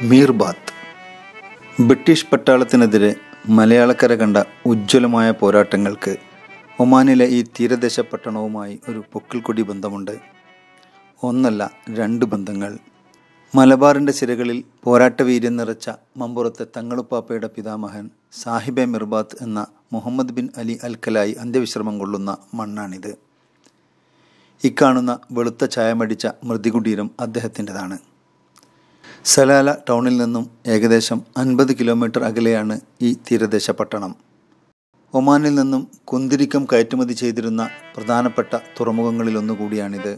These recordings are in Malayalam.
മീർബാത്ത് ബ്രിട്ടീഷ് പട്ടാളത്തിനെതിരെ മലയാളക്കര കണ്ട ഉജ്ജ്വലമായ പോരാട്ടങ്ങൾക്ക് ഒമാനിലെ ഈ തീരദേശ പട്ടണവുമായി ഒരു പൊക്കിൾക്കൊടി ബന്ധമുണ്ട് ഒന്നല്ല രണ്ട് ബന്ധങ്ങൾ മലബാറിൻ്റെ സിരകളിൽ പോരാട്ടവീര്യം നിറച്ച മമ്പുറത്തെ തങ്ങളുപ്പാപ്പയുടെ പിതാമഹൻ സാഹിബെ മിർബാത്ത് എന്ന മുഹമ്മദ് ബിൻ അലി അൽക്കലായി അന്ത്യവിശ്രമം കൊള്ളുന്ന മണ്ണാണിത് ഇക്കാണുന്ന വെളുത്ത ചായമടിച്ച മൃതികുടീരം അദ്ദേഹത്തിൻ്റെതാണ് സലാല ടൗണിൽ നിന്നും ഏകദേശം അൻപത് കിലോമീറ്റർ അകലെയാണ് ഈ തീരദേശ പട്ടണം ഒമാനിൽ നിന്നും കുന്തിരിക്കം കയറ്റുമതി ചെയ്തിരുന്ന പ്രധാനപ്പെട്ട തുറമുഖങ്ങളിലൊന്നുകൂടിയാണിത്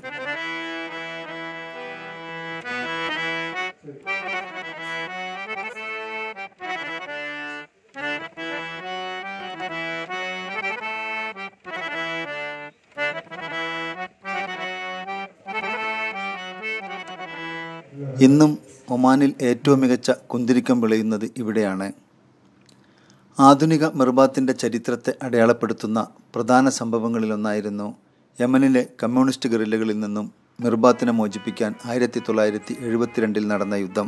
ഇന്നും ഒമാനിൽ ഏറ്റവും മികച്ച കുന്തിരിക്കം വിളയുന്നത് ഇവിടെയാണ് ആധുനിക മിർബാത്തിൻ്റെ ചരിത്രത്തെ അടയാളപ്പെടുത്തുന്ന പ്രധാന സംഭവങ്ങളിലൊന്നായിരുന്നു യമനിലെ കമ്മ്യൂണിസ്റ്റ് ഗറില്ലകളിൽ നിന്നും മിർബാത്തിനെ മോചിപ്പിക്കാൻ ആയിരത്തി തൊള്ളായിരത്തി എഴുപത്തിരണ്ടിൽ നടന്ന യുദ്ധം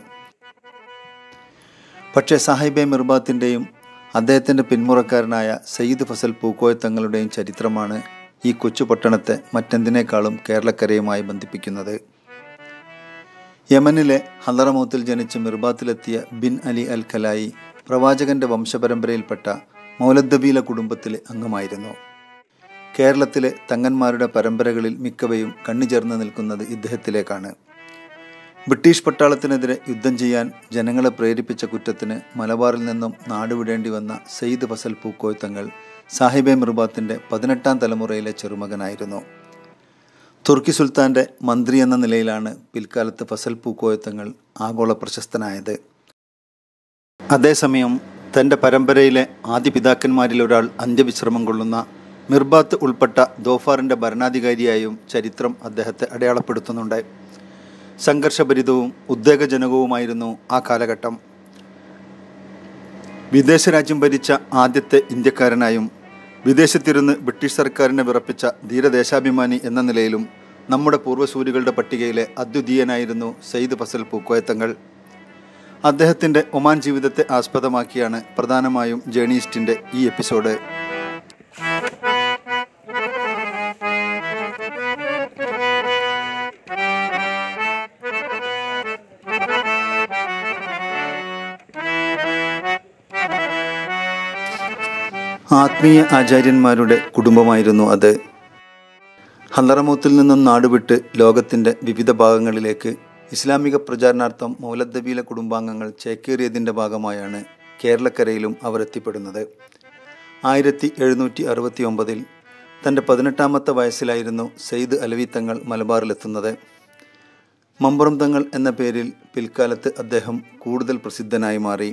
പക്ഷേ സാഹിബെ മിർബാത്തിൻ്റെയും അദ്ദേഹത്തിൻ്റെ പിന്മുറക്കാരനായ സയ്യിദ് ഫസൽ പൂക്കോയ തങ്ങളുടെയും ചരിത്രമാണ് ഈ കൊച്ചു പട്ടണത്തെ മറ്റെന്തിനേക്കാളും കേരളക്കരയുമായി ബന്ധിപ്പിക്കുന്നത് യമനിലെ ഹലറമൂത്തിൽ ജനിച്ച് മിർബാത്തിലെത്തിയ ബിൻ അലി അൽ ഖലായി പ്രവാചകന്റെ വംശപരമ്പരയിൽപ്പെട്ട മൗലദ്ദബീല കുടുംബത്തിലെ അംഗമായിരുന്നു കേരളത്തിലെ തങ്ങന്മാരുടെ പരമ്പരകളിൽ മിക്കവയും കണ്ണുചേർന്ന് നിൽക്കുന്നത് ഇദ്ദേഹത്തിലേക്കാണ് ബ്രിട്ടീഷ് പട്ടാളത്തിനെതിരെ യുദ്ധം ചെയ്യാൻ ജനങ്ങളെ പ്രേരിപ്പിച്ച കുറ്റത്തിന് മലബാറിൽ നിന്നും നാടുവിടേണ്ടി വന്ന സെയ്ദ് ഫസൽ പൂക്കോയ് തങ്ങൾ സാഹിബെ മിർബാത്തിൻ്റെ പതിനെട്ടാം തലമുറയിലെ ചെറുമകനായിരുന്നു തുർക്കി സുൽത്താൻ്റെ മന്ത്രി എന്ന നിലയിലാണ് പിൽക്കാലത്ത് ഫസൽ പൂക്കോയത്തങ്ങൾ ആഗോള പ്രശസ്തനായത് അതേസമയം തൻ്റെ പരമ്പരയിലെ ആദ്യ പിതാക്കന്മാരിൽ ഒരാൾ അന്ത്യവിശ്രമം കൊള്ളുന്ന മിർബാത്ത് ഉൾപ്പെട്ട ദോഫാറിൻ്റെ ഭരണാധികാരിയായും ചരിത്രം അദ്ദേഹത്തെ അടയാളപ്പെടുത്തുന്നുണ്ട് സംഘർഷഭരിതവും ഉദ്വേഗജനകവുമായിരുന്നു ആ കാലഘട്ടം വിദേശ രാജ്യം ഭരിച്ച ആദ്യത്തെ ഇന്ത്യക്കാരനായും വിദേശത്തിരുന്ന് ബ്രിട്ടീഷ് സർക്കാരിനെ വിറപ്പിച്ച ധീരദേശാഭിമാനി എന്ന നിലയിലും നമ്മുടെ പൂർവ്വസൂരികളുടെ പട്ടികയിലെ അദ്വിതീയനായിരുന്നു സയ്യിദ് ഫസൽ പൂക്കോയത്തങ്ങൾ അദ്ദേഹത്തിൻ്റെ ഒമാൻ ജീവിതത്തെ ആസ്പദമാക്കിയാണ് പ്രധാനമായും ജേണിയിസ്റ്റിൻ്റെ ഈ എപ്പിസോഡ് ആത്മീയ ആചാര്യന്മാരുടെ കുടുംബമായിരുന്നു അത് ഹല്ലറമൂത്തിൽ നിന്നും നാടുവിട്ട് ലോകത്തിൻ്റെ വിവിധ ഭാഗങ്ങളിലേക്ക് ഇസ്ലാമിക പ്രചാരണാർത്ഥം മൗലദ്ദബീലെ കുടുംബാംഗങ്ങൾ ചേക്കേറിയതിൻ്റെ ഭാഗമായാണ് കേരളക്കരയിലും അവർ എത്തിപ്പെടുന്നത് ആയിരത്തി എഴുന്നൂറ്റി അറുപത്തി ഒമ്പതിൽ തൻ്റെ പതിനെട്ടാമത്തെ വയസ്സിലായിരുന്നു സെയ്ദ് അലവി തങ്ങൾ മലബാറിലെത്തുന്നത് മമ്പുറം തങ്ങൾ എന്ന പേരിൽ പിൽക്കാലത്ത് അദ്ദേഹം കൂടുതൽ പ്രസിദ്ധനായി മാറി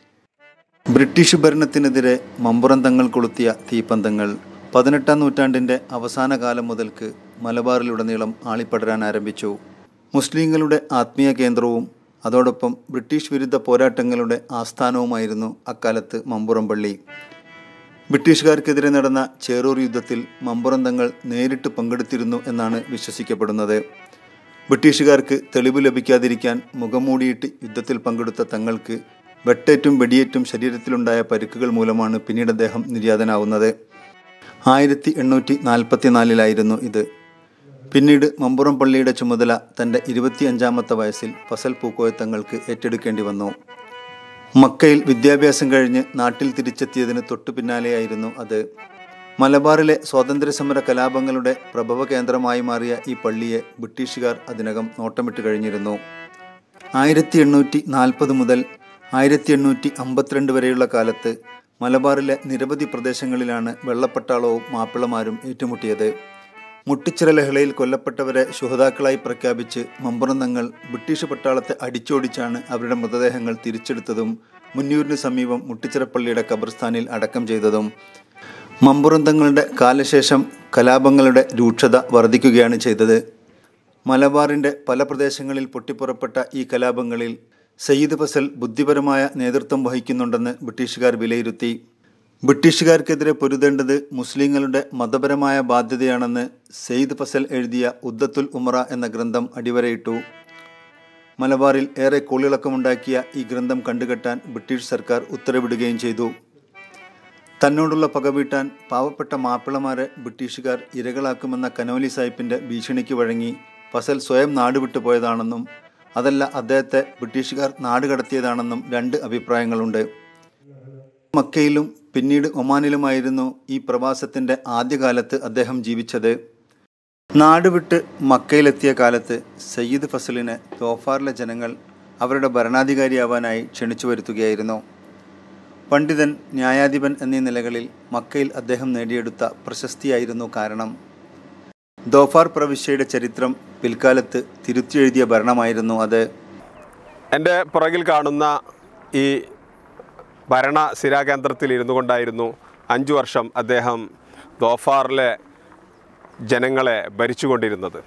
ബ്രിട്ടീഷ് ഭരണത്തിനെതിരെ മമ്പുറം തങ്ങൾ കൊളുത്തിയ തീപ്പന്തങ്ങൾ പതിനെട്ടാം നൂറ്റാണ്ടിൻ്റെ അവസാന കാലം മുതൽക്ക് മലബാറിലുടനീളം ആളിപ്പടരാൻ ആരംഭിച്ചു മുസ്ലിങ്ങളുടെ ആത്മീയ കേന്ദ്രവും അതോടൊപ്പം ബ്രിട്ടീഷ് വിരുദ്ധ പോരാട്ടങ്ങളുടെ ആസ്ഥാനവുമായിരുന്നു അക്കാലത്ത് മമ്പുറം പള്ളി ബ്രിട്ടീഷുകാർക്കെതിരെ നടന്ന ചേറൂർ യുദ്ധത്തിൽ മമ്പുറം തങ്ങൾ നേരിട്ട് പങ്കെടുത്തിരുന്നു എന്നാണ് വിശ്വസിക്കപ്പെടുന്നത് ബ്രിട്ടീഷുകാർക്ക് തെളിവ് ലഭിക്കാതിരിക്കാൻ മുഖംമൂടിയിട്ട് യുദ്ധത്തിൽ പങ്കെടുത്ത തങ്ങൾക്ക് വെട്ടേറ്റും വെടിയേറ്റും ശരീരത്തിലുണ്ടായ പരുക്കുകൾ മൂലമാണ് പിന്നീട് അദ്ദേഹം നിര്യാതനാവുന്നത് ആയിരത്തി എണ്ണൂറ്റി നാൽപ്പത്തിനാലിലായിരുന്നു ഇത് പിന്നീട് മമ്പുറം പള്ളിയുടെ ചുമതല തൻ്റെ ഇരുപത്തിയഞ്ചാമത്തെ വയസ്സിൽ ഫസൽ പൂക്കോയ തങ്ങൾക്ക് ഏറ്റെടുക്കേണ്ടി വന്നു മക്കയിൽ വിദ്യാഭ്യാസം കഴിഞ്ഞ് നാട്ടിൽ തിരിച്ചെത്തിയതിന് തൊട്ടു പിന്നാലെയായിരുന്നു അത് മലബാറിലെ സ്വാതന്ത്ര്യസമര കലാപങ്ങളുടെ പ്രഭവ കേന്ദ്രമായി മാറിയ ഈ പള്ളിയെ ബ്രിട്ടീഷുകാർ അതിനകം നോട്ടമിട്ട് കഴിഞ്ഞിരുന്നു ആയിരത്തി എണ്ണൂറ്റി നാൽപ്പത് മുതൽ ആയിരത്തി എണ്ണൂറ്റി അമ്പത്തിരണ്ട് വരെയുള്ള കാലത്ത് മലബാറിലെ നിരവധി പ്രദേശങ്ങളിലാണ് വെള്ളപ്പട്ടാളവും മാപ്പിളമാരും ഏറ്റുമുട്ടിയത് മുട്ടിച്ചിറ ലഹളയിൽ കൊല്ലപ്പെട്ടവരെ ശുഹതാക്കളായി പ്രഖ്യാപിച്ച് മമ്പുറന്നങ്ങൾ ബ്രിട്ടീഷ് പട്ടാളത്തെ അടിച്ചോടിച്ചാണ് അവരുടെ മൃതദേഹങ്ങൾ തിരിച്ചെടുത്തതും മുന്നൂരിന് സമീപം മുട്ടിച്ചിറപ്പള്ളിയുടെ ഖബർസ്ഥാനിൽ അടക്കം ചെയ്തതും മമ്പുറന്തങ്ങളുടെ കാലശേഷം കലാപങ്ങളുടെ രൂക്ഷത വർദ്ധിക്കുകയാണ് ചെയ്തത് മലബാറിൻ്റെ പല പ്രദേശങ്ങളിൽ പൊട്ടിപ്പുറപ്പെട്ട ഈ കലാപങ്ങളിൽ സയ്യിദ് ഫസൽ ബുദ്ധിപരമായ നേതൃത്വം വഹിക്കുന്നുണ്ടെന്ന് ബ്രിട്ടീഷുകാർ വിലയിരുത്തി ബ്രിട്ടീഷുകാർക്കെതിരെ പൊരുതേണ്ടത് മുസ്ലിങ്ങളുടെ മതപരമായ ബാധ്യതയാണെന്ന് സെയ്ദ് ഫസൽ എഴുതിയ ഉദ്ദത്തുൽ ഉമറ എന്ന ഗ്രന്ഥം അടിവരയിട്ടു മലബാറിൽ ഏറെ കോളിളക്കമുണ്ടാക്കിയ ഈ ഗ്രന്ഥം കണ്ടുകെട്ടാൻ ബ്രിട്ടീഷ് സർക്കാർ ഉത്തരവിടുകയും ചെയ്തു തന്നോടുള്ള പകവീട്ടാൻ പാവപ്പെട്ട മാപ്പിളമാരെ ബ്രിട്ടീഷുകാർ ഇരകളാക്കുമെന്ന കനോലി സാഹിബിന്റെ ഭീഷണിക്ക് വഴങ്ങി ഫസൽ സ്വയം നാടുവിട്ടു പോയതാണെന്നും അതല്ല അദ്ദേഹത്തെ ബ്രിട്ടീഷുകാർ നാടുകടത്തിയതാണെന്നും രണ്ട് അഭിപ്രായങ്ങളുണ്ട് മക്കയിലും പിന്നീട് ഒമാനിലുമായിരുന്നു ഈ പ്രവാസത്തിന്റെ ആദ്യകാലത്ത് അദ്ദേഹം ജീവിച്ചത് നാടുവിട്ട് മക്കയിലെത്തിയ കാലത്ത് സയ്യിദ് ഫസലിനെ തോഫാറിലെ ജനങ്ങൾ അവരുടെ ഭരണാധികാരിയാവാനായി ക്ഷണിച്ചു വരുത്തുകയായിരുന്നു പണ്ഡിതൻ ന്യായാധിപൻ എന്നീ നിലകളിൽ മക്കയിൽ അദ്ദേഹം നേടിയെടുത്ത പ്രശസ്തിയായിരുന്നു കാരണം ദോഫാർ പ്രവിശ്യയുടെ ചരിത്രം പിൽക്കാലത്ത് തിരുത്തിയെഴുതിയ ഭരണമായിരുന്നു അത് എൻ്റെ പുറകിൽ കാണുന്ന ഈ ഭരണ സ്ഥിരാകേന്ദ്രത്തിൽ ഇരുന്നു കൊണ്ടായിരുന്നു അഞ്ചു വർഷം അദ്ദേഹം ദോഫാറിലെ ജനങ്ങളെ ഭരിച്ചുകൊണ്ടിരുന്നത്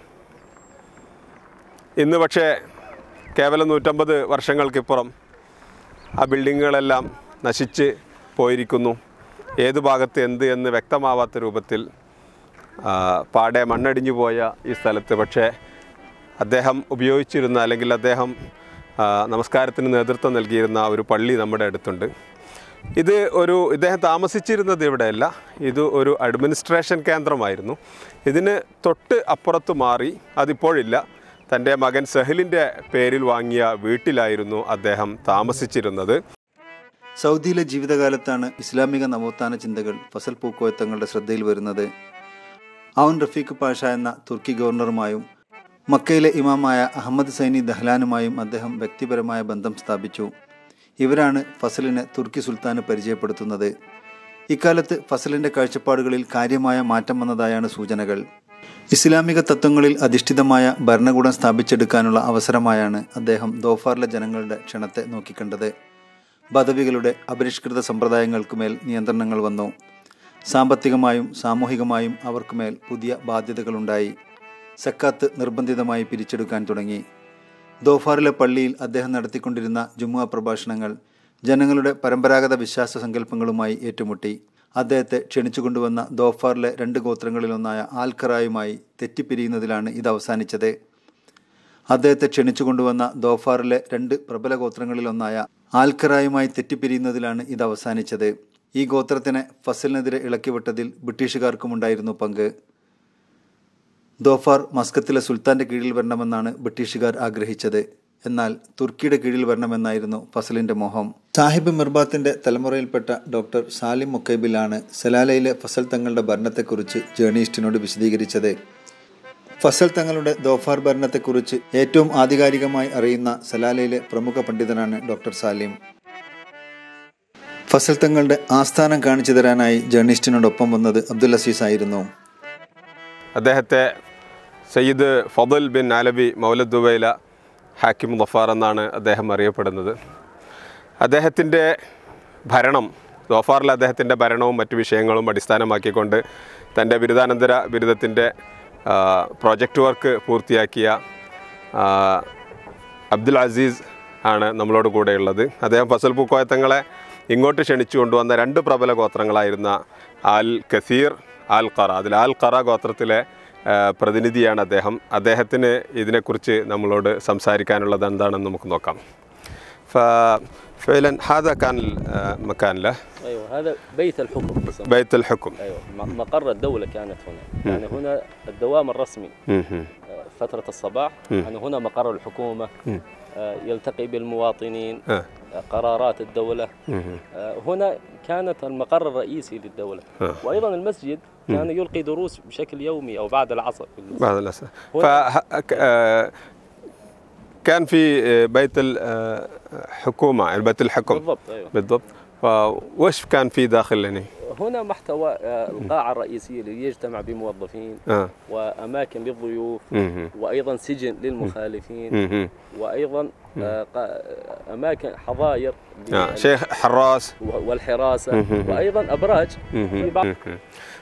ഇന്ന് പക്ഷേ കേവലം നൂറ്റമ്പത് വർഷങ്ങൾക്കിപ്പുറം ആ ബിൽഡിങ്ങുകളെല്ലാം നശിച്ച് പോയിരിക്കുന്നു ഏത് ഭാഗത്ത് എന്ത് എന്ന് വ്യക്തമാവാത്ത രൂപത്തിൽ ആ, പാടെ മണ്ണടിഞ്ഞു പോയ ഈ സ്ഥലത്ത് പക്ഷേ അദ്ദേഹം ഉപയോഗിച്ചിരുന്ന അല്ലെങ്കിൽ അദ്ദേഹം ആ, നമസ്കാരത്തിന് നേതൃത്വം നൽകിയിരുന്ന ഒരു പള്ളി നമ്മുടെ അടുത്തുണ്ട് ഇത് ഒരു ഇദ്ദേഹം താമസിച്ചിരുന്നത് ഇവിടെയല്ല ഇത് ഒരു അഡ്മിനിസ്ട്രേഷൻ കേന്ദ്രമായിരുന്നു ഇതിന് തൊട്ട് അപ്പുറത്ത് മാറി അതിപ്പോഴില്ല തൻ്റെ മകൻ സഹലിൻ്റെ പേരിൽ വാങ്ങിയ വീട്ടിലായിരുന്നു അദ്ദേഹം താമസിച്ചിരുന്നത് സൗദിയിലെ ജീവിതകാലത്താണ് ഇസ്ലാമിക നവോത്ഥാന ചിന്തകൾ ഫസൽ പൂക്കോയ തങ്ങളുടെ ശ്രദ്ധയിൽ വരുന്നത് ഔൻ റഫീഖ് പാഷ എന്ന തുർക്കി ഗവർണറുമായും മക്കയിലെ ഇമാമായ അഹമ്മദ് സൈനി ദഹ്ലാനുമായും അദ്ദേഹം വ്യക്തിപരമായ ബന്ധം സ്ഥാപിച്ചു ഇവരാണ് ഫസലിനെ തുർക്കി സുൽത്താന് പരിചയപ്പെടുത്തുന്നത് ഇക്കാലത്ത് ഫസലിന്റെ കാഴ്ചപ്പാടുകളിൽ കാര്യമായ മാറ്റം വന്നതായാണ് സൂചനകൾ ഇസ്ലാമിക തത്വങ്ങളിൽ അധിഷ്ഠിതമായ ഭരണകൂടം സ്ഥാപിച്ചെടുക്കാനുള്ള അവസരമായാണ് അദ്ദേഹം ദോഫാറിലെ ജനങ്ങളുടെ ക്ഷണത്തെ നോക്കിക്കണ്ടത് പദവികളുടെ അപരിഷ്കൃത സമ്പ്രദായങ്ങൾക്കുമേൽ നിയന്ത്രണങ്ങൾ വന്നു സാമ്പത്തികമായും സാമൂഹികമായും അവർക്കുമേൽ പുതിയ ബാധ്യതകളുണ്ടായി സക്കാത്ത് നിർബന്ധിതമായി പിരിച്ചെടുക്കാൻ തുടങ്ങി ദോഫാറിലെ പള്ളിയിൽ അദ്ദേഹം നടത്തിക്കൊണ്ടിരുന്ന ജുമുഅ പ്രഭാഷണങ്ങൾ ജനങ്ങളുടെ പരമ്പരാഗത വിശ്വാസ സങ്കല്പങ്ങളുമായി ഏറ്റുമുട്ടി അദ്ദേഹത്തെ ക്ഷണിച്ചുകൊണ്ടുവന്ന ദോഫാറിലെ രണ്ട് ഗോത്രങ്ങളിലൊന്നായ ആൽഖറായുമായി തെറ്റിപ്പിരിയുന്നതിലാണ് ഇത് അവസാനിച്ചത് അദ്ദേഹത്തെ ക്ഷണിച്ചുകൊണ്ടുവന്ന ദോഫാറിലെ രണ്ട് പ്രബല ഗോത്രങ്ങളിലൊന്നായ ആൽഖറായുമായി തെറ്റിപ്പിരിയുന്നതിലാണ് ഇത് അവസാനിച്ചത് ഈ ഗോത്രത്തിനെ ഫസലിനെതിരെ ഇളക്കിവിട്ടതിൽ ബ്രിട്ടീഷുകാർക്കുമുണ്ടായിരുന്നു പങ്ക് ദോഫാർ മസ്കത്തിലെ സുൽത്താന്റെ കീഴിൽ വരണമെന്നാണ് ബ്രിട്ടീഷുകാർ ആഗ്രഹിച്ചത് എന്നാൽ തുർക്കിയുടെ കീഴിൽ വരണമെന്നായിരുന്നു ഫസലിന്റെ മോഹം സാഹിബ് മിർബാത്തിന്റെ തലമുറയിൽപ്പെട്ട ഡോക്ടർ സാലിം മുക്കൈബിലാണ് സലാലയിലെ ഫസൽ തങ്ങളുടെ ഭരണത്തെക്കുറിച്ച് ജേർണലിസ്റ്റിനോട് വിശദീകരിച്ചത് ഫസൽ തങ്ങളുടെ ദോഫാർ ഭരണത്തെക്കുറിച്ച് ഏറ്റവും ആധികാരികമായി അറിയുന്ന സലാലയിലെ പ്രമുഖ പണ്ഡിതനാണ് ഡോക്ടർ സാലിം ഫസൽ തങ്ങളുടെ ആസ്ഥാനം കാണിച്ചു തരാനായി ജേർണലിസ്റ്റിനോടൊപ്പം വന്നത് അബ്ദുൽ അസീസ് ആയിരുന്നു അദ്ദേഹത്തെ സയ്യിദ് ഫضൽ ബിൻ ആലബി മൗലദ് ദുബൈല ഹാക്കിം ദഫാർ എന്നാണ് അദ്ദേഹം അറിയപ്പെടുന്നത് അദ്ദേഹത്തിൻ്റെ ഭരണം ദോഫാറിലെ അദ്ദേഹത്തിൻ്റെ ഭരണവും മറ്റു വിഷയങ്ങളും അടിസ്ഥാനമാക്കിക്കൊണ്ട് തൻ്റെ ബിരുദാനന്തര ബിരുദത്തിൻ്റെ പ്രോജക്റ്റ് വർക്ക് പൂർത്തിയാക്കിയ ആ, അബ്ദുൽ അസീസ് ആണ് നമ്മളോട് കൂടെയുള്ളത് അദ്ദേഹം ഫസൽ പൂക്കോയത്തങ്ങളെ ഇങ്ങോട്ട് ക്ഷണിച്ചു കൊണ്ടുവന്ന രണ്ട് പ്രബല ഗോത്രങ്ങളായിരുന്ന ആൽ കസീർ ആൽ ഖറ അതിൽ ആൽ ഖറ ഗോത്രത്തിലെ ആ, പ്രതിനിധിയാണ് അദ്ദേഹം അദ്ദേഹത്തിന് ഇതിനെക്കുറിച്ച് നമ്മളോട് സംസാരിക്കാനുള്ളത് എന്താണെന്ന് നമുക്ക് നോക്കാം فعلا هذا كان المكان له ايوه هذا بيت الحكم يسمى. بيت الحكم ايوه م- مقر الدوله كانت هنا يعني هنا الدوام الرسمي مهم. آه، فتره الصباح يعني هنا مقر الحكومه آه، يلتقي بالمواطنين آه. آه، قرارات الدوله مهم. آه، هنا كانت المقر الرئيسي للدوله آه. وايضا المسجد كان يلقي دروس بشكل يومي او بعد العصر في المسجد. بعض الأسف هو- ف كان في آه، بيت الحكومة يعني بيت الحكم بالضبط ايوه بالضبط وش كان في داخل هنا؟ هنا محتوى آه، القاعه الرئيسيه اللي يجتمع بموظفين آه. واماكن للضيوف مهم. وايضا سجن للمخالفين مهم. وايضا آه، قا- اماكن حظاير آه. شيخ حراس و- والحراسه مهم. وايضا ابراج في مهم. بعض مهم.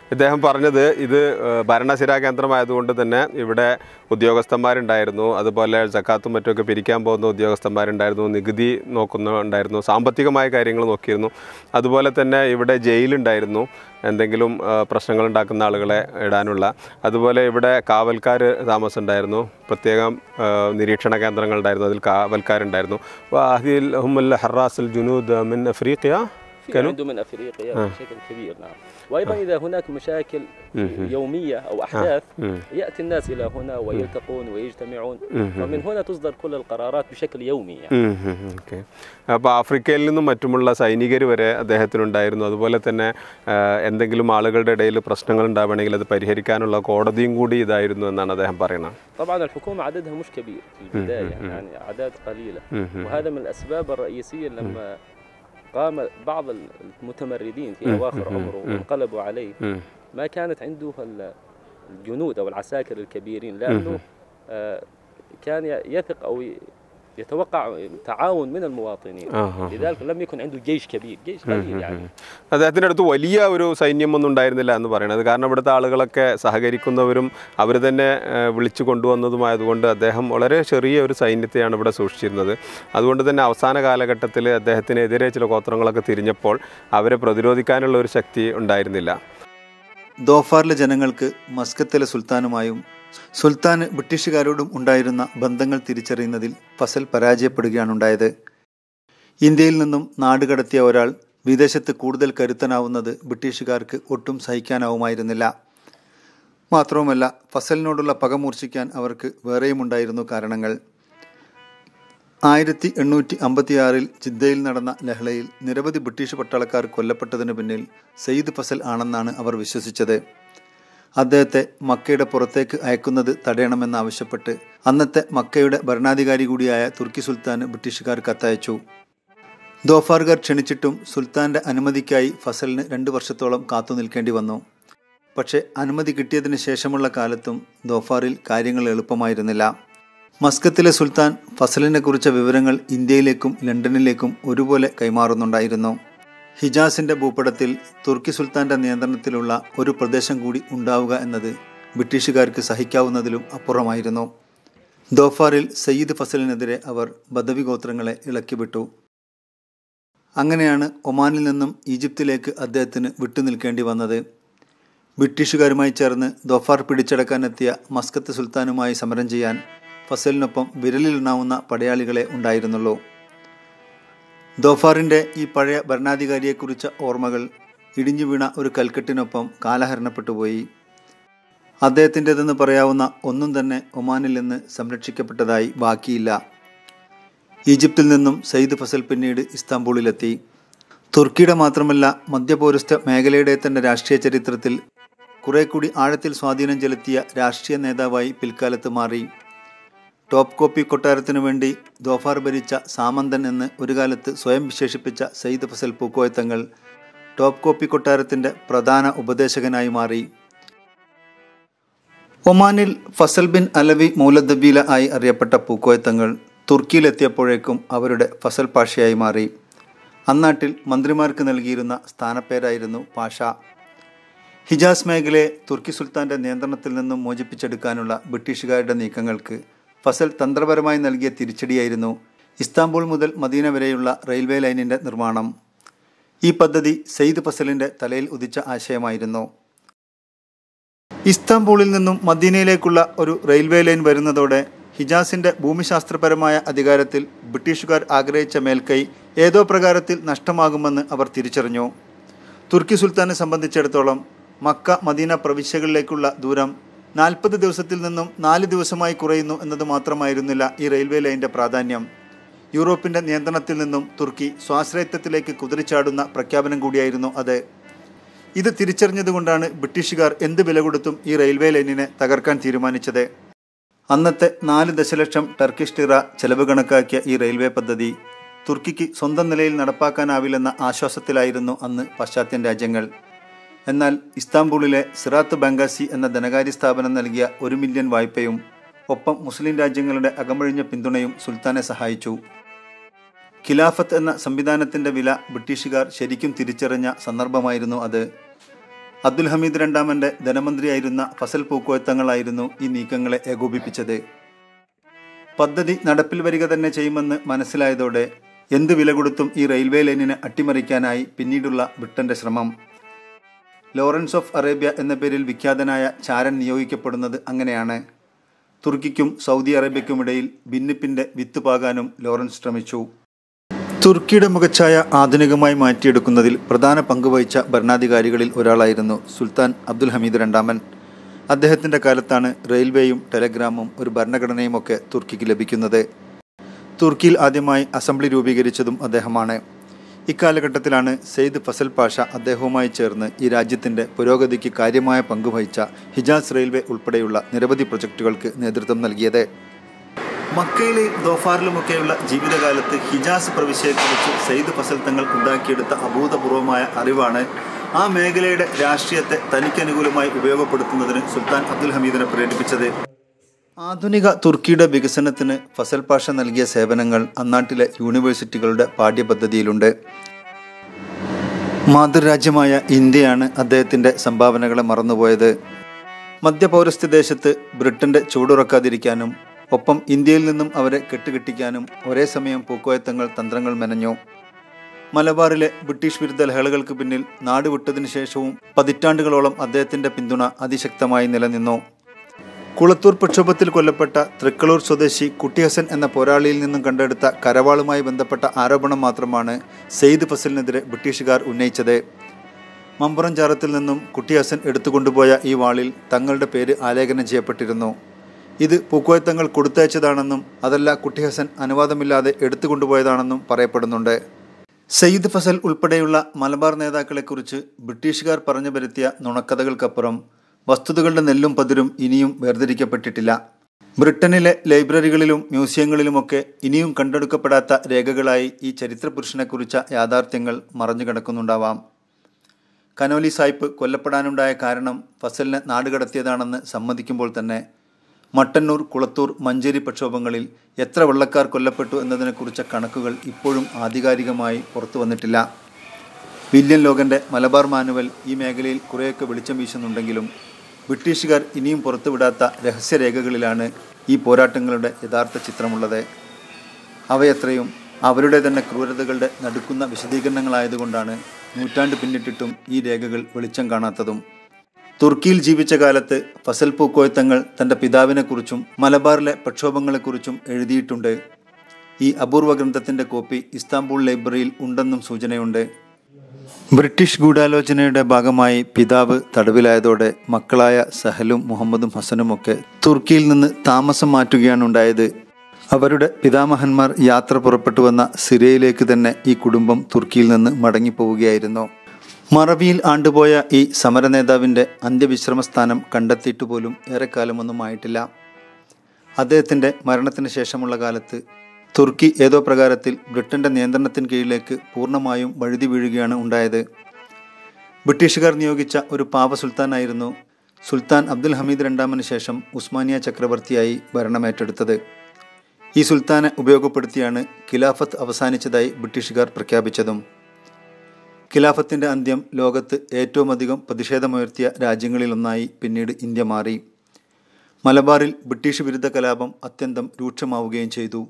ഇദ്ദേഹം പറഞ്ഞത് ഇത് ഏഹ്, ഭരണസിരാ കേന്ദ്രമായതുകൊണ്ട് തന്നെ ഇവിടെ ഉദ്യോഗസ്ഥന്മാരുണ്ടായിരുന്നു അതുപോലെ ജക്കാത്തും മറ്റുമൊക്കെ പിരിക്കാൻ പോകുന്ന ഉദ്യോഗസ്ഥന്മാരുണ്ടായിരുന്നു നികുതി നോക്കുന്നുണ്ടായിരുന്നു സാമ്പത്തികമായ കാര്യങ്ങൾ നോക്കിയിരുന്നു അതുപോലെ തന്നെ ഇവിടെ ജയിലുണ്ടായിരുന്നു എന്തെങ്കിലും ഏഹ്, പ്രശ്നങ്ങൾ ഉണ്ടാക്കുന്ന ആളുകളെ ഇടാനുള്ള അതുപോലെ ഇവിടെ കാവൽക്കാർ താമസമുണ്ടായിരുന്നു പ്രത്യേകം ഏഹ്, നിരീക്ഷണ കേന്ദ്രങ്ങളുണ്ടായിരുന്നു അതിൽ കാവൽക്കാരുണ്ടായിരുന്നു വാഹിൽ ഹുമുൽ ഹറാസുൽ ജുനൂദ് മിൻ അഫ്രീഖിയ في كانوا؟ عنده من افريقيا بشكل كبير نعم وايضا اذا هناك مشاكل يوميه او احداث ياتي الناس الى هنا ويلتقون ويجتمعون ومن هنا تصدر كل القرارات بشكل يومي يعني ഓക്കെ അപ്പോൾ ആഫ്രിക്കയിൽ നിന്നും മറ്റുമുള്ള സൈനികർ വരെ അദ്ദേഹത്തിനുണ്ടായിരുന്നു അതുപോലെ തന്നെ ആ, എന്തെങ്കിലും ആളുകളുടെ ഇടയിൽ പ്രശ്നങ്ങൾ ഉണ്ടാവുകയാണെങ്കിൽ അത് പരിഹരിക്കാനുള്ള കോടതിയും കൂടി ഇതായിരുന്നു എന്നാണ് അദ്ദേഹം പറയുന്നത് طبعا الحكومه عددها مش كبير في البدايه يعني اعداد قليله وهذا من الاسباب الرئيسيه لما قام بعض المتمردين في اواخر عمره وانقلبوا عليه ما كانت عنده ال- الجنود او العساكر الكبيرين لانه آه، كان ي- يثق او ي- يتوقع تعاون من المواطنين آه. لذلك لم يكن عنده جيش كبير جيش قليل يعني അദ്ദേഹത്തിൻ്റെ അടുത്ത് വലിയ ഒരു സൈന്യമൊന്നും ഉണ്ടായിരുന്നില്ല എന്ന് പറയുന്നത് കാരണം ഇവിടുത്തെ ആളുകളൊക്കെ സഹകരിക്കുന്നവരും അവർ തന്നെ ആ, വിളിച്ചു കൊണ്ടുവന്നതുമായതുകൊണ്ട് അദ്ദേഹം വളരെ ചെറിയ ഒരു സൈന്യത്തെയാണ് ഇവിടെ സൂക്ഷിച്ചിരുന്നത് അതുകൊണ്ട് തന്നെ അവസാന കാലഘട്ടത്തിൽ അദ്ദേഹത്തിനെതിരെ ചില ഗോത്രങ്ങളൊക്കെ തിരിഞ്ഞപ്പോൾ അവരെ പ്രതിരോധിക്കാനുള്ള ഒരു ശക്തി ഉണ്ടായിരുന്നില്ല ദോഫാറിലെ ജനങ്ങൾക്ക് മസ്കത്തിലെ സുൽത്താനുമായും സുൽത്താന് ബ്രിട്ടീഷുകാരോടും ഉണ്ടായിരുന്ന ബന്ധങ്ങൾ തിരിച്ചറിയുന്നതിൽ ഫസൽ പരാജയപ്പെടുകയാണുണ്ടായത് ഇന്ത്യയിൽ നിന്നും നാടുകടത്തിയ ഒരാൾ വിദേശത്ത് കൂടുതൽ കരുത്തനാവുന്നത് ബ്രിട്ടീഷുകാർക്ക് ഒട്ടും സഹിക്കാനാവുമായിരുന്നില്ല മാത്രവുമല്ല ഫസലിനോടുള്ള പക മൂർച്ഛിക്കാൻ അവർക്ക് വേറെയുമുണ്ടായിരുന്നു കാരണങ്ങൾ ആയിരത്തി എണ്ണൂറ്റി അമ്പത്തിയാറിൽ ജിദ്ദയിൽ നടന്ന ലഹളയിൽ നിരവധി ബ്രിട്ടീഷ് പട്ടാളക്കാർ കൊല്ലപ്പെട്ടതിനു പിന്നിൽ സയ്യിദ് ഫസൽ ആണെന്നാണ് അവർ വിശ്വസിച്ചത് അദ്ദേഹത്തെ മക്കയുടെ പുറത്തേക്ക് അയക്കുന്നത് തടയണമെന്നാവശ്യപ്പെട്ട് അന്നത്തെ മക്കയുടെ ഭരണാധികാരി കൂടിയായ തുർക്കി സുൽത്താന് ബ്രിട്ടീഷുകാർ കത്തയച്ചു ദോഫാർഗർ ക്ഷണിച്ചിട്ടും സുൽത്താന്റെ അനുമതിക്കായി ഫസലിന് രണ്ട് വർഷത്തോളം കാത്തു നിൽക്കേണ്ടി വന്നു പക്ഷേ അനുമതി കിട്ടിയതിന് ശേഷമുള്ള കാലത്തും ദോഫാറിൽ കാര്യങ്ങൾ എളുപ്പമായിരുന്നില്ല മസ്കത്തിലെ സുൽത്താൻ ഫസലിനെ കുറിച്ച വിവരങ്ങൾ ഇന്ത്യയിലേക്കും ലണ്ടനിലേക്കും ഒരുപോലെ കൈമാറുന്നുണ്ടായിരുന്നു ഹിജാസിന്റെ ഭൂപടത്തിൽ തുർക്കി സുൽത്താന്റെ നിയന്ത്രണത്തിലുള്ള ഒരു പ്രദേശം കൂടി ഉണ്ടാവുക എന്നത് ബ്രിട്ടീഷുകാർക്ക് സഹിക്കാവുന്നതിലും അപ്പുറമായിരുന്നു ദോഫാറിൽ സയ്യിദ് ഫസലിനെതിരെ അവർ ബദവി ഗോത്രങ്ങളെ ഇളക്കിവിട്ടു അങ്ങനെയാണ് ഒമാനിൽ നിന്നും ഈജിപ്തിലേക്ക് അദ്ദേഹത്തിന് വിട്ടുനിൽക്കേണ്ടി വന്നത് ബ്രിട്ടീഷുകാരുമായി ചേർന്ന് ദോഫാർ പിടിച്ചടക്കാനെത്തിയ മസ്കത്ത് സുൽത്താനുമായി സമരം ചെയ്യാൻ ഫസലിനൊപ്പം വിരലിലെണ്ണാവുന്ന പടയാളികളെ ഉണ്ടായിരുന്നുള്ളൂ ദോഫാറിൻ്റെ ഈ പഴയ ഭരണാധികാരിയെക്കുറിച്ച ഓർമ്മകൾ ഇടിഞ്ഞു വീണ ഒരു കൽക്കെട്ടിനൊപ്പം കാലഹരണപ്പെട്ടുപോയി അദ്ദേഹത്തിൻ്റെതെന്ന് പറയാവുന്ന ഒന്നും തന്നെ ഒമാനിൽ നിന്ന് സംരക്ഷിക്കപ്പെട്ടതായി ബാക്കിയില്ല ഈജിപ്തിൽ നിന്നും സയ്യിദ് ഫസൽ പിന്നീട് ഇസ്താംബൂളിലെത്തി തുർക്കിയുടെ മാത്രമല്ല മധ്യപൗരസ്ത്യ മേഖലയുടെ തന്നെ രാഷ്ട്രീയ ചരിത്രത്തിൽ കുറെ കൂടി ആഴത്തിൽ സ്വാധീനം ചെലുത്തിയ രാഷ്ട്രീയ നേതാവായി പിൽക്കാലത്ത് മാറി ടോപ്പ് കോപ്പി കൊട്ടാരത്തിനു വേണ്ടി ദോഫാർ ഭരിച്ച സാമന്തൻ എന്ന് ഒരു കാലത്ത് സ്വയം വിശേഷിപ്പിച്ച സയ്യിദ് ഫസൽ പൂക്കോയത്തങ്ങൾ ടോപ്പ് കോപ്പി കൊട്ടാരത്തിൻ്റെ പ്രധാന ഉപദേശകനായി മാറി ഒമാനിൽ ഫസൽ ബിൻ അലവി മൗലദബീല ആയി അറിയപ്പെട്ട പൂക്കോയത്തങ്ങൾ തുർക്കിയിലെത്തിയപ്പോഴേക്കും അവരുടെ ഫസൽ പാഷയായി മാറി അന്നാട്ടിൽ മന്ത്രിമാർക്ക് നൽകിയിരുന്ന സ്ഥാനപ്പേരായിരുന്നു പാഷ ഹിജാസ് മേഖലയെ തുർക്കി സുൽത്താന്റെ നിയന്ത്രണത്തിൽ നിന്നും മോചിപ്പിച്ചെടുക്കാനുള്ള ബ്രിട്ടീഷുകാരുടെ നീക്കങ്ങൾക്ക് ഫസൽ തന്ത്രപരമായി നൽകിയ തിരിച്ചടിയായിരുന്നു ഇസ്താംബൂൾ മുതൽ മദീന വരെയുള്ള റെയിൽവേ ലൈനിന്റെ നിർമ്മാണം ഈ പദ്ധതി സെയ്ദ് ഫസലിന്റെ തലയിൽ ഉദിച്ച ആശയമായിരുന്നു ഇസ്താംബൂളിൽ നിന്നും മദീനയിലേക്കുള്ള ഒരു റെയിൽവേ ലൈൻ വരുന്നതോടെ ഹിജാസിന്റെ ഭൂമിശാസ്ത്രപരമായ അധികാരത്തിൽ ബ്രിട്ടീഷുകാർ ആഗ്രഹിച്ച മേൽക്കൈ ഏതോ പ്രകാരത്തിൽ നഷ്ടമാകുമെന്ന് അവർ തിരിച്ചറിഞ്ഞു തുർക്കി സുൽത്താനെ സംബന്ധിച്ചിടത്തോളം മക്ക മദീന പ്രവിശ്യകളിലേക്കുള്ള ദൂരം നാൽപ്പത് ദിവസത്തിൽ നിന്നും നാല് ദിവസമായി കുറയുന്നു എന്നത് മാത്രമായിരുന്നില്ല ഈ റെയിൽവേ ലൈനിന്റെ പ്രാധാന്യം യൂറോപ്പിന്റെ നിയന്ത്രണത്തിൽ നിന്നും തുർക്കി സ്വാശ്രയത്വത്തിലേക്ക് കുതിരിച്ചാടുന്ന പ്രഖ്യാപനം കൂടിയായിരുന്നു അത് ഇത് തിരിച്ചറിഞ്ഞതുകൊണ്ടാണ് ബ്രിട്ടീഷുകാർ എന്ത് വില കൊടുത്തും ഈ റെയിൽവേ ലൈനിനെ തകർക്കാൻ തീരുമാനിച്ചത് അന്നത്തെ നാല് ദശലക്ഷം ടർക്കിഷ് ടിറ ചെലവ് കണക്കാക്കിയ ഈ റെയിൽവേ പദ്ധതി തുർക്കിക്ക് സ്വന്തം നിലയിൽ നടപ്പാക്കാനാവില്ലെന്ന ആശ്വാസത്തിലായിരുന്നു അന്ന് പാശ്ചാത്യൻ രാജ്യങ്ങൾ എന്നാൽ ഇസ്താംബൂളിലെ സിറാത്ത് ബംഗാസി എന്ന ധനകാര്യ സ്ഥാപനം നൽകിയ ഒരു മില്യൺ വായ്പയും ഒപ്പം മുസ്ലിം രാജ്യങ്ങളുടെ അകമഴിഞ്ഞ പിന്തുണയും സുൽത്താനെ സഹായിച്ചു ഖിലാഫത്ത് എന്ന സംവിധാനത്തിന്റെ വില ബ്രിട്ടീഷുകാർ ശരിക്കും തിരിച്ചറിഞ്ഞ സന്ദർഭമായിരുന്നു അത് അബ്ദുൽ ഹമീദ് രണ്ടാമന്റെ ധനമന്ത്രിയായിരുന്ന ഫസൽ പൂക്കോയത്തങ്ങളായിരുന്നു ഈ നീക്കങ്ങളെ ഏകോപിപ്പിച്ചത് പദ്ധതി നടപ്പിൽ വരിക തന്നെ ചെയ്യുമെന്ന് മനസ്സിലായതോടെ എന്ത് വില കൊടുത്തും ഈ റെയിൽവേ ലൈനിനെ അട്ടിമറിക്കാനായി പിന്നീടുള്ള ബ്രിട്ടന്റെ ശ്രമം ലോറൻസ് ഓഫ് അറേബ്യ എന്ന പേരിൽ വിഖ്യാതനായ ചാരൻ നിയോഗിക്കപ്പെടുന്നത് അങ്ങനെയാണ് തുർക്കിക്കും സൗദി അറേബ്യക്കുമിടയിൽ ഭിന്നിപ്പിന്റെ വിത്ത് പാകാനും ലോറൻസ് ശ്രമിച്ചു തുർക്കിയുടെ മുഖച്ഛായ ആധുനികമായി മാറ്റിയെടുക്കുന്നതിൽ പ്രധാന പങ്കുവഹിച്ച ഭരണാധികാരികളിൽ ഒരാളായിരുന്നു സുൽത്താൻ അബ്ദുൽ ഹമീദ് രണ്ടാമൻ അദ്ദേഹത്തിൻ്റെ കാലത്താണ് റെയിൽവേയും ടെലഗ്രാമും ഒരു ഭരണഘടനയും ഒക്കെ തുർക്കിക്ക് ലഭിക്കുന്നത് തുർക്കിയിൽ ആദ്യമായി അസംബ്ലി രൂപീകരിച്ചതും അദ്ദേഹമാണ് ഇക്കാലഘട്ടത്തിലാണ് സെയ്ദ് ഫസൽ പാഷ അദ്ദേഹവുമായി ചേർന്ന് ഈ രാജ്യത്തിൻ്റെ പുരോഗതിക്ക് കാര്യമായ പങ്കുവഹിച്ച ഹിജാസ് റെയിൽവേ ഉൾപ്പെടെയുള്ള നിരവധി പ്രൊജക്റ്റുകൾക്ക് നേതൃത്വം നൽകിയത് മക്കയിലെയും ദോഫാറിലുമൊക്കെയുള്ള ജീവിതകാലത്ത് ഹിജാസ് പ്രവിശ്യയെക്കുറിച്ച് സെയ്ദ് ഫസൽ തങ്ങൾ ഉണ്ടാക്കിയെടുത്ത അഭൂതപൂർവമായ അറിവാണ് ആ മേഖലയുടെ രാഷ്ട്രീയത്തെ തനിക്കനുകൂലമായി ഉപയോഗപ്പെടുത്തുന്നതിന് സുൽത്താൻ അബ്ദുൽ ഹമീദിനെ പ്രേരിപ്പിച്ചത് ആധുനിക തുർക്കിയുടെ വികസനത്തിന് ഫസൽ പാഷ നൽകിയ സേവനങ്ങൾ അന്നാട്ടിലെ യൂണിവേഴ്സിറ്റികളുടെ പാഠ്യപദ്ധതിയിലുണ്ട് മാതൃരാജ്യമായ ഇന്ത്യയാണ് അദ്ദേഹത്തിൻ്റെ സംഭാവനകളെ മറന്നുപോയത് മധ്യപൗരസ്ത്യ ദേശത്ത് ബ്രിട്ടന്റെ ചൂടുറക്കാതിരിക്കാനും ഒപ്പം ഇന്ത്യയിൽ നിന്നും അവരെ കെട്ടുകെട്ടിക്കാനും ഒരേ സമയം പൂക്കോയത്തങ്ങൾ തന്ത്രങ്ങൾ മെനഞ്ഞു മലബാറിലെ ബ്രിട്ടീഷ് വിരുദ്ധ ലഹളകൾക്ക് പിന്നിൽ നാടുവിട്ടതിനു ശേഷവും പതിറ്റാണ്ടുകളോളം അദ്ദേഹത്തിന്റെ പിന്തുണ അതിശക്തമായി നിലനിന്നു കുളത്തൂർ പ്രക്ഷോഭത്തിൽ കൊല്ലപ്പെട്ട തൃക്കളൂർ സ്വദേശി കുട്ടിഹസൻ എന്ന പോരാളിയിൽ നിന്നും കണ്ടെടുത്ത കരവാളുമായി ബന്ധപ്പെട്ട ആരോപണം മാത്രമാണ് സെയ്ദ് ഫസലിനെതിരെ ബ്രിട്ടീഷുകാർ ഉന്നയിച്ചത് മമ്പുറം ചാറത്തിൽ നിന്നും കുട്ടിഹസൻ എടുത്തുകൊണ്ടുപോയ ഈ വാളിൽ തങ്ങളുടെ പേര് ആലേഖനം ചെയ്യപ്പെട്ടിരുന്നു ഇത് പൂക്കോയത്തങ്ങൾ കൊടുത്തയച്ചതാണെന്നും അതല്ല കുട്ടിഹസൻ അനുവാദമില്ലാതെ എടുത്തുകൊണ്ടുപോയതാണെന്നും പറയപ്പെടുന്നുണ്ട് സയ്യിദ് ഫസൽ ഉൾപ്പെടെയുള്ള മലബാർ നേതാക്കളെക്കുറിച്ച് ബ്രിട്ടീഷുകാർ പറഞ്ഞു വരുത്തിയ നുണക്കഥകൾക്കപ്പുറം വസ്തുതകളുടെ നെല്ലും പതിരും ഇനിയും വേർതിരിക്കപ്പെട്ടിട്ടില്ല ബ്രിട്ടനിലെ ലൈബ്രറികളിലും മ്യൂസിയങ്ങളിലുമൊക്കെ ഇനിയും കണ്ടെടുക്കപ്പെടാത്ത രേഖകളായി ഈ ചരിത്രപുരുഷനെക്കുറിച്ച യാഥാർത്ഥ്യങ്ങൾ മറഞ്ഞു കിടക്കുന്നുണ്ടാവാം കനോലി സായിപ്പ് കൊല്ലപ്പെടാനുണ്ടായ കാരണം ഫസലിനെ നാടുകടത്തിയതാണെന്ന് സമ്മതിക്കുമ്പോൾ തന്നെ മട്ടന്നൂർ കുളത്തൂർ മഞ്ചേരി പ്രക്ഷോഭങ്ങളിൽ എത്ര വെള്ളക്കാർ കൊല്ലപ്പെട്ടു എന്നതിനെക്കുറിച്ച കണക്കുകൾ ഇപ്പോഴും ആധികാരികമായി പുറത്തു വന്നിട്ടില്ല വില്യം ലോഗന്റെ മലബാർ മാനുവൽ ഈ മേഖലയിൽ കുറേയൊക്കെ വെളിച്ചം വീശുന്നുണ്ടെങ്കിലും ബ്രിട്ടീഷുകാർ ഇനിയും പുറത്തുവിടാത്ത രഹസ്യരേഖകളിലാണ് ഈ പോരാട്ടങ്ങളുടെ യഥാർത്ഥ ചിത്രമുള്ളത് അവയത്രയും അവരുടെ തന്നെ ക്രൂരതകളുടെ നടുക്കുന്ന വിശദീകരണങ്ങളായതുകൊണ്ടാണ് നൂറ്റാണ്ട് പിന്നിട്ടിട്ടും ഈ രേഖകൾ വെളിച്ചം കാണാത്തതും തുർക്കിയിൽ ജീവിച്ച കാലത്ത് ഫസൽ പൂക്കോയത്തങ്ങൾ തൻ്റെ പിതാവിനെക്കുറിച്ചും മലബാറിലെ പ്രക്ഷോഭങ്ങളെക്കുറിച്ചും എഴുതിയിട്ടുണ്ട് ഈ അപൂർവ ഗ്രന്ഥത്തിൻ്റെ കോപ്പി ഇസ്താംബൂൾ ലൈബ്രറിയിൽ ഉണ്ടെന്നും സൂചനയുണ്ട് ബ്രിട്ടീഷ് ഗൂഢാലോചനയുടെ ഭാഗമായി പിതാവ് തടവിലായതോടെ മക്കളായ സഹലും മുഹമ്മദും ഹസനുമൊക്കെ തുർക്കിയിൽ നിന്ന് താമസം മാറ്റുകയാണ് ഉണ്ടായത് അവരുടെ പിതാമഹന്മാർ യാത്ര പുറപ്പെട്ടു വന്ന സിറിയയിലേക്ക് തന്നെ ഈ കുടുംബം തുർക്കിയിൽ നിന്ന് മടങ്ങിപ്പോവുകയായിരുന്നു മറവിയിൽ ആണ്ടുപോയ ഈ സമരനേതാവിൻ്റെ അന്ത്യവിശ്രമസ്ഥാനം കണ്ടെത്തിയിട്ട് പോലും ഏറെക്കാലമൊന്നും ആയിട്ടില്ല അദ്ദേഹത്തിൻ്റെ മരണത്തിന് ശേഷമുള്ള കാലത്ത് തുർക്കി ഏതോ പ്രകാരത്തിൽ ബ്രിട്ടന്റെ നിയന്ത്രണത്തിന് കീഴിലേക്ക് പൂർണ്ണമായും വഴുതി വീഴുകയാണ് ഉണ്ടായത് ബ്രിട്ടീഷുകാർ നിയോഗിച്ച ഒരു പാവ സുൽത്താനായിരുന്നു സുൽത്താൻ അബ്ദുൽ ഹമീദ് രണ്ടാമന് ശേഷം ഉസ്മാനിയ ചക്രവർത്തിയായി ഭരണമേറ്റെടുത്തത് ഈ സുൽത്താനെ ഉപയോഗപ്പെടുത്തിയാണ് ഖിലാഫത്ത് അവസാനിച്ചതായി ബ്രിട്ടീഷുകാർ പ്രഖ്യാപിച്ചതും ഖിലാഫത്തിന്റെ അന്ത്യം ലോകത്ത് ഏറ്റവും അധികം പ്രതിഷേധമുയർത്തിയ രാജ്യങ്ങളിലൊന്നായി പിന്നീട് ഇന്ത്യ മാറി മലബാറിൽ ബ്രിട്ടീഷ് വിരുദ്ധ കലാപം അത്യന്തം രൂക്ഷമാവുകയും ചെയ്തു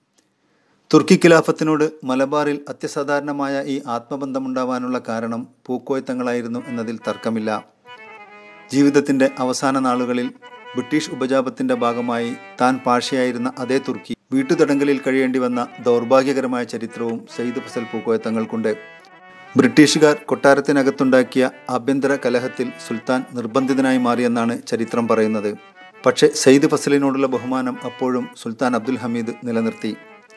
തുർക്കി ഖിലാഫത്തിനോട് മലബാറിൽ അത്യസാധാരണമായ ഈ ആത്മബന്ധമുണ്ടാവാനുള്ള കാരണം പൂക്കോയത്തങ്ങളായിരുന്നു എന്നതിൽ തർക്കമില്ല ജീവിതത്തിൻ്റെ അവസാന നാളുകളിൽ ബ്രിട്ടീഷ് ഉപജാപത്തിൻ്റെ ഭാഗമായി താൻ പാഷയായിരുന്ന അതേ തുർക്കി വീട്ടുതടങ്കലിൽ കഴിയേണ്ടി വന്ന ദൗർഭാഗ്യകരമായ ചരിത്രവും സയ്യിദ് ഫസൽ പൂക്കോയത്തങ്ങൾക്കുണ്ട് ബ്രിട്ടീഷുകാർ കൊട്ടാരത്തിനകത്തുണ്ടാക്കിയ ആഭ്യന്തര കലഹത്തിൽ സുൽത്താൻ നിർബന്ധിതനായി മാറിയെന്നാണ് ചരിത്രം പറയുന്നത് പക്ഷേ സയ്യിദ് ഫസലിനോടുള്ള ബഹുമാനം അപ്പോഴും സുൽത്താൻ അബ്ദുൽ ഹമീദ് നിലനിർത്തി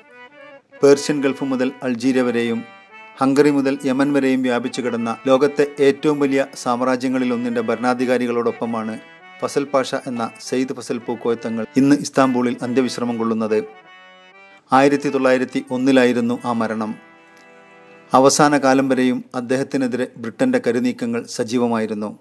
പേർഷ്യൻ ഗൾഫ് മുതൽ അൾജീരിയ വരെയും ഹംഗറി മുതൽ യമൻ വരെയും വ്യാപിച്ചു കിടന്ന ലോകത്തെ ഏറ്റവും വലിയ സാമ്രാജ്യങ്ങളിലൊന്നിൻ്റെ ഭരണാധികാരികളോടൊപ്പമാണ് ഫസൽ പാഷ എന്ന സെയ്ദ് ഫസൽ പൂക്കോയത്തങ്ങൾ ഇന്ന് ഇസ്താംബൂളിൽ അന്ത്യവിശ്രമം കൊള്ളുന്നത് ആയിരത്തി തൊള്ളായിരത്തി ഒന്നിലായിരുന്നു ആ മരണം അവസാന കാലം വരെയും അദ്ദേഹത്തിനെതിരെ ബ്രിട്ടന്റെ കരുനീക്കങ്ങൾ സജീവമായിരുന്നു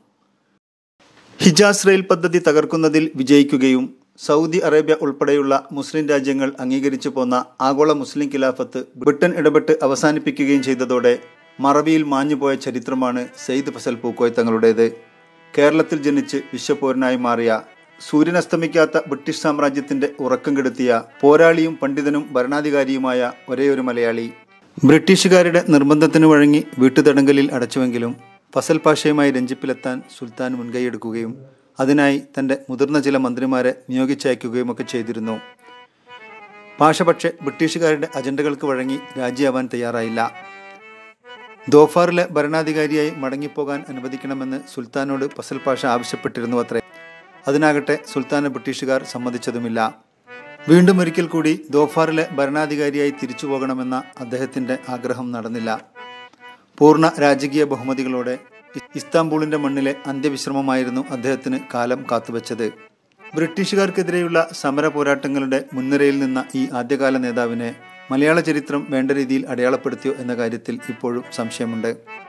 ഹിജാസ് റെയിൽ പദ്ധതി തകർക്കുന്നതിൽ വിജയിക്കുകയും സൗദി അറേബ്യ ഉൾപ്പെടെയുള്ള മുസ്ലിം രാജ്യങ്ങൾ അംഗീകരിച്ചു പോന്ന ആഗോള മുസ്ലിം ഖിലാഫത്ത് ബ്രിട്ടൻ ഇടപെട്ട് അവസാനിപ്പിക്കുകയും ചെയ്തതോടെ മറവിയിൽ മാഞ്ഞുപോയ ചരിത്രമാണ് സെയ്ദ് ഫസൽ പൂക്കോയ് തങ്ങളുടേത് കേരളത്തിൽ ജനിച്ച് വിശ്വപൗരനായി മാറിയ സൂര്യനസ്തമിക്കാത്ത ബ്രിട്ടീഷ് സാമ്രാജ്യത്തിന്റെ ഉറക്കം കെടുത്തിയ പോരാളിയും പണ്ഡിതനും ഭരണാധികാരിയുമായ ഒരേയൊരു മലയാളി ബ്രിട്ടീഷുകാരുടെ നിർബന്ധത്തിന് വഴങ്ങി വീട്ടുതടങ്കലിൽ അടച്ചുവെങ്കിലും ഫസൽ പാഷയുമായി രഞ്ജിപ്പിലെത്താൻ സുൽത്താൻ മുൻകൈയെടുക്കുകയും അതിനായി തന്റെ മുതിർന്ന ചില മന്ത്രിമാരെ നിയോഗിച്ചയക്കുകയും ഒക്കെ ചെയ്തിരുന്നു പാഷ പക്ഷേ ബ്രിട്ടീഷുകാരുടെ അജണ്ടകൾക്ക് വഴങ്ങി രാജിയാവാൻ തയ്യാറായില്ല ദോഫാറിലെ ഭരണാധികാരിയായി മടങ്ങിപ്പോകാൻ അനുവദിക്കണമെന്ന് സുൽത്താനോട് ഫസൽ പാഷ ആവശ്യപ്പെട്ടിരുന്നു അത്രേ അതിനാകട്ടെ സുൽത്താനെ ബ്രിട്ടീഷുകാർ സമ്മതിച്ചതുമില്ല വീണ്ടും ഒരിക്കൽ കൂടി ദോഫാറിലെ ഭരണാധികാരിയായി തിരിച്ചു പോകണമെന്ന അദ്ദേഹത്തിന്റെ ആഗ്രഹം നടന്നില്ല പൂർണ്ണ രാജകീയ ബഹുമതികളോടെ ഇസ്താംബൂളിന്റെ മണ്ണിലെ അന്ത്യവിശ്രമമായിരുന്നു അദ്ദേഹത്തിന് കാലം കാത്തുവച്ചത് ബ്രിട്ടീഷുകാർക്കെതിരെയുള്ള സമര പോരാട്ടങ്ങളുടെ മുൻനിരയിൽ നിന്ന ഈ ആദ്യകാല നേതാവിനെ മലയാള ചരിത്രം വേണ്ട രീതിയിൽ അടയാളപ്പെടുത്തിയോ എന്ന കാര്യത്തിൽ ഇപ്പോഴും സംശയമുണ്ട്